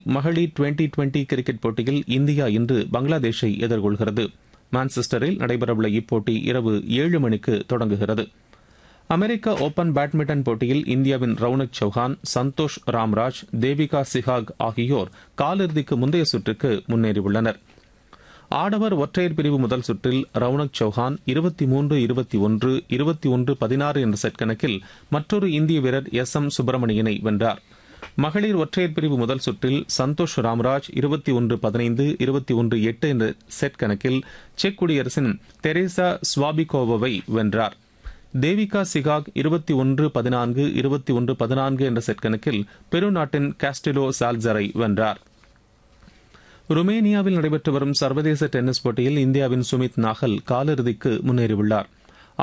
மகளிர் twenty twenty cricket போட்டியில் India இன்று பங்களாதேஷை எதிர்கொள்கிறது மான்செஸ்டரில் நடைபெறவுள்ள இப்போட்டி இரவு ஏழு மணிக்கு தொடங்குகிறது அமெரிக்க ஓபன் பேட்மிண்டன் போட்டியில் இந்தியாவின் ரவுனக் சௌஹான் சந்தோஷ் ராம்ராஜ் தேவிகா சிஹாக் ஆகியோர் காலிறுதிக்கு முந்தைய சுற்றுக்கு முன்னேறியுள்ளனர் ஆடவர் ஒற்றையர் பிரிவு முதல் சுற்றில் ரவுனக் சௌஹான் இருபத்தி மூன்று இருபத்தி ஒன்று இருபத்தி ஒன்று பதினாறு என்ற செட் கணக்கில் மற்றொரு இந்திய வீரர் எஸ் எம் சுப்பிரமணியனை வென்றார் மகளிர் ஒற்றையர் பிரிவு முதல் சுற்றில் சந்தோஷ் ராம்ராஜ் இருபத்தி ஒன்று பதினைந்து இருபத்தி ஒன்று எட்டு என்ற செட் கணக்கில் செக் குடியரசின் தெரேசா ஸ்வாபிகோவாவை வென்றார் தேவிகா சிகாக் இருபத்தி ஒன்று பதினான்கு இருபத்தி ஒன்று பதினான்கு என்ற செட் கணக்கில் பெரு நாட்டின் காஸ்டிலோ சால்சரை வென்றார் ருமேனியாவில் நடைபெற்று வரும் சர்வதேச டென்னிஸ் போட்டியில் இந்தியாவின் சுமித் நாகல் காலிறுதிக்கு முன்னேறியுள்ளார்